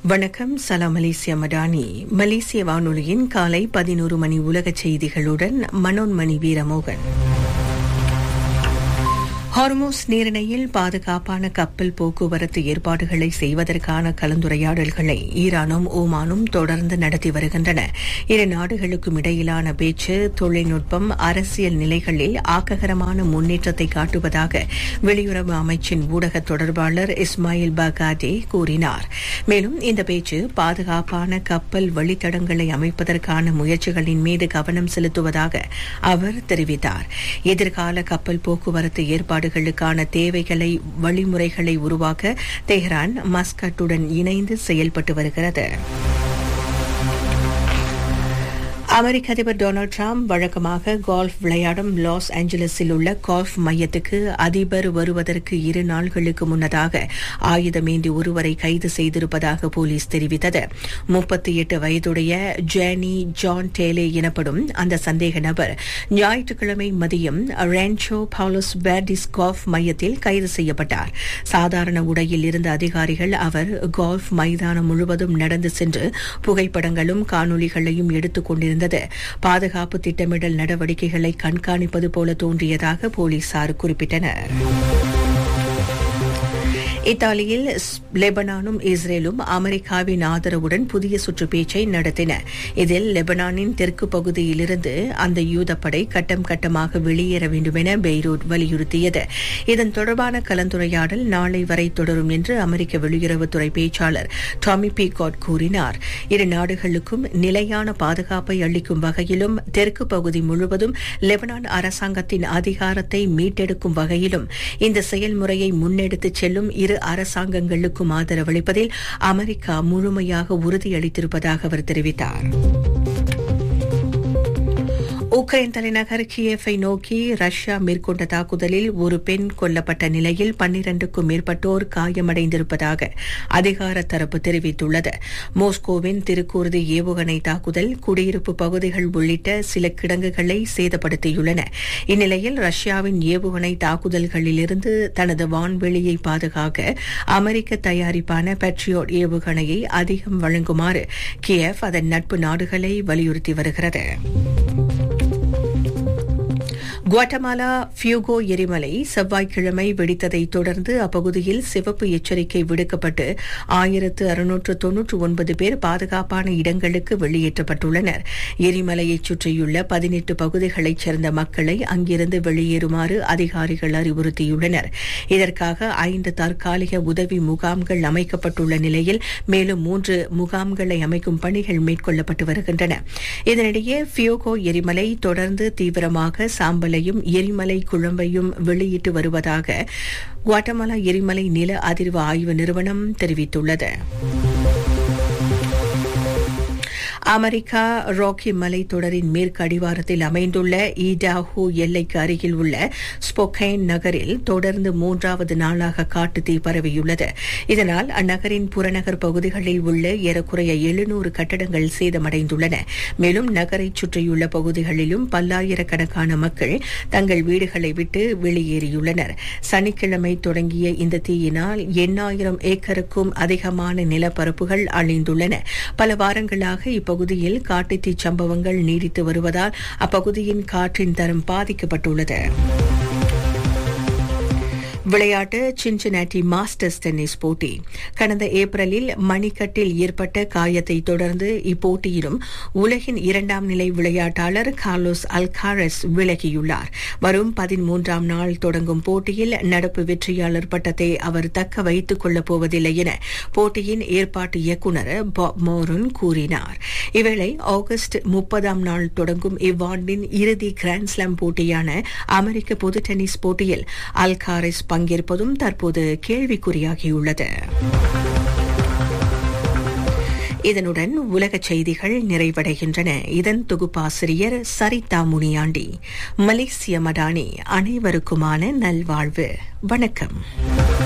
வணக்கம் சலாம் மலேசியா மடானி மலேசிய வானொலியின் காலை பதினோரு மணி உலக செய்திகளுடன் மனோன்மணி வீரமோகன் ஹார்மோஸ் நீரிணையில் பாதுகாப்பான கப்பல் போக்குவரத்து ஏற்பாடுகளை செய்வதற்கான கலந்துரையாடல்களை ஈரானும் ஓமானும் தொடர்ந்து நடத்தி வருகின்றன இரு நாடுகளுக்கும் இடையிலான பேச்சு தொழில்நுட்பம் அரசியல் நிலைகளில் ஆக்ககரமான முன்னேற்றத்தை காட்டுவதாக வெளியுறவு அமைச்சின் ஊடக தொடர்பாளர் இஸ்மாயில் பகாடே கூறினார் மேலும் இந்த பேச்சு பாதுகாப்பான கப்பல் வழித்தடங்களை அமைப்பதற்கான முயற்சிகளின் மீது கவனம் செலுத்துவதாக அவர் தெரிவித்தார் எதிர்கால கப்பல் போக்குவரத்து ஏற்பாடு ஏற்பாடுகளுக்கான தேவைகளை வழிமுறைகளை உருவாக்க தெஹ்ரான் மஸ்கட்டுடன் இணைந்து செயல்பட்டு வருகிறது அமெரிக்க அதிபர் டொனால்டு டிரம்ப் வழக்கமாக கோல்ஃப் விளையாடும் லாஸ் ஏஞ்சலஸில் உள்ள கோல்ஃப் மையத்துக்கு அதிபர் வருவதற்கு இரு நாள்களுக்கு முன்னதாக ஆயுதமேந்தி ஒருவரை கைது செய்திருப்பதாக போலீஸ் தெரிவித்தது முப்பத்தி எட்டு வயதுடைய ஜேனி ஜான் டேலே எனப்படும் அந்த சந்தேக நபர் ஞாயிற்றுக்கிழமை மதியம் ரேன்சோ பாலோஸ் பேர்டிஸ் கோல்ஃப் மையத்தில் கைது செய்யப்பட்டார் சாதாரண உடையில் இருந்த அதிகாரிகள் அவர் கோல்ஃப் மைதானம் முழுவதும் நடந்து சென்று புகைப்படங்களும் காணொலிகளையும் எடுத்துக் கொண்டிருந்த இருந்தது பாதுகாப்பு திட்டமிடல் நடவடிக்கைகளை கண்காணிப்பது போல தோன்றியதாக போலீசார் குறிப்பிட்டனர் இத்தாலியில் லெபனானும் இஸ்ரேலும் அமெரிக்காவின் ஆதரவுடன் புதிய சுற்று பேச்சை நடத்தின இதில் லெபனானின் தெற்கு பகுதியிலிருந்து அந்த யூதப்படை கட்டம் கட்டமாக வெளியேற வேண்டும் என பெய்ரூட் வலியுறுத்தியது இதன் தொடர்பான கலந்துரையாடல் நாளை வரை தொடரும் என்று அமெரிக்க வெளியுறவுத்துறை பேச்சாளர் டாமி பீகாட் கூறினார் இரு நாடுகளுக்கும் நிலையான பாதுகாப்பை அளிக்கும் வகையிலும் தெற்கு பகுதி முழுவதும் லெபனான் அரசாங்கத்தின் அதிகாரத்தை மீட்டெடுக்கும் வகையிலும் இந்த செயல்முறையை முன்னெடுத்துச் செல்லும் இரு அரசாங்கங்களுக்கும் ஆதரவளிப்பதில் அமெரிக்கா முழுமையாக உறுதியளித்திருப்பதாக அவர் தெரிவித்தார் உக்ரைன் தலைநகர் கியேஃபை நோக்கி ரஷ்யா மேற்கொண்ட தாக்குதலில் ஒரு பெண் கொல்லப்பட்ட நிலையில் பன்னிரண்டுக்கும் மேற்பட்டோர் காயமடைந்திருப்பதாக அதிகார தரப்பு தெரிவித்துள்ளது மோஸ்கோவின் திருக்கூர்தி ஏவுகணை தாக்குதல் குடியிருப்பு பகுதிகள் உள்ளிட்ட சில கிடங்குகளை சேதப்படுத்தியுள்ளன இந்நிலையில் ரஷ்யாவின் ஏவுகணை தாக்குதல்களிலிருந்து தனது வான்வெளியை பாதுகாக்க அமெரிக்க தயாரிப்பான பெட்ரியோட் ஏவுகணையை அதிகம் வழங்குமாறு கியேவ் அதன் நட்பு நாடுகளை வலியுறுத்தி வருகிறது குவாட்டமாலா ஃபியூகோ எரிமலை செவ்வாய்க்கிழமை வெடித்ததைத் தொடர்ந்து அப்பகுதியில் சிவப்பு எச்சரிக்கை விடுக்கப்பட்டு ஆயிரத்து அறுநூற்று தொன்னூற்று ஒன்பது பேர் பாதுகாப்பான இடங்களுக்கு வெளியேற்றப்பட்டுள்ளனர் எரிமலையைச் சுற்றியுள்ள பதினெட்டு பகுதிகளைச் சேர்ந்த மக்களை அங்கிருந்து வெளியேறுமாறு அதிகாரிகள் அறிவுறுத்தியுள்ளனர் இதற்காக ஐந்து தற்காலிக உதவி முகாம்கள் அமைக்கப்பட்டுள்ள நிலையில் மேலும் மூன்று முகாம்களை அமைக்கும் பணிகள் மேற்கொள்ளப்பட்டு வருகின்றன இதனிடையே ஃபியோகோ எரிமலை தொடர்ந்து தீவிரமாக சாம்பல் எரிமலையும் எரிமலை குழம்பையும் வெளியிட்டு வருவதாக குவாட்டமாலா எரிமலை நில அதிர்வு ஆய்வு நிறுவனம் தெரிவித்துள்ளது அமெரிக்கா ராக்கி மலைத்தொடரின் மேற்கு அடிவாரத்தில் அமைந்துள்ள ஈடாஹூ எல்லைக்கு அருகில் உள்ள ஸ்பொகைன் நகரில் தொடர்ந்து மூன்றாவது நாளாக காட்டுத்தீ பரவியுள்ளது இதனால் அந்நகரின் புறநகர் பகுதிகளில் உள்ள ஏறக்குறைய எழுநூறு கட்டடங்கள் சேதமடைந்துள்ளன மேலும் நகரை சுற்றியுள்ள பகுதிகளிலும் பல்லாயிரக்கணக்கான மக்கள் தங்கள் வீடுகளை விட்டு வெளியேறியுள்ளனர் சனிக்கிழமை தொடங்கிய இந்த தீயினால் எண்ணாயிரம் ஏக்கருக்கும் அதிகமான நிலப்பரப்புகள் அழிந்துள்ளன பல வாரங்களாக இப்பகுதியில் காட்டுத்தீ சம்பவங்கள் நீடித்து வருவதால் அப்பகுதியின் காற்றின் தரம் பாதிக்கப்பட்டுள்ளது விளையாட்டு சின்சினாட்டி மாஸ்டர்ஸ் டென்னிஸ் போட்டி கடந்த ஏப்ரலில் மணிக்கட்டில் ஏற்பட்ட காயத்தை தொடர்ந்து இப்போட்டியிலும் உலகின் இரண்டாம் நிலை விளையாட்டாளர் கார்லோஸ் அல்காரஸ் விலகியுள்ளார் வரும் பதிமூன்றாம் நாள் தொடங்கும் போட்டியில் நடப்பு வெற்றியாளர் பட்டத்தை அவர் தக்க வைத்துக் கொள்ளப் போவதில்லை என போட்டியின் ஏற்பாட்டு இயக்குநர் பாப் மோரன் கூறினார் இவேளை ஆகஸ்ட் முப்பதாம் நாள் தொடங்கும் இவ்வாண்டின் இறுதி கிராண்ட்ஸ்லாம் போட்டியான அமெரிக்க பொது டென்னிஸ் போட்டியில் அல்காரிஸ் பங்கேற்பதும் தற்போது கேள்விக்குறியாகியுள்ளது இதனுடன் உலக செய்திகள் நிறைவடைகின்றன இதன் தொகுப்பாசிரியர் சரிதா முனியாண்டி மலேசிய மடானி அனைவருக்குமான நல்வாழ்வு வணக்கம்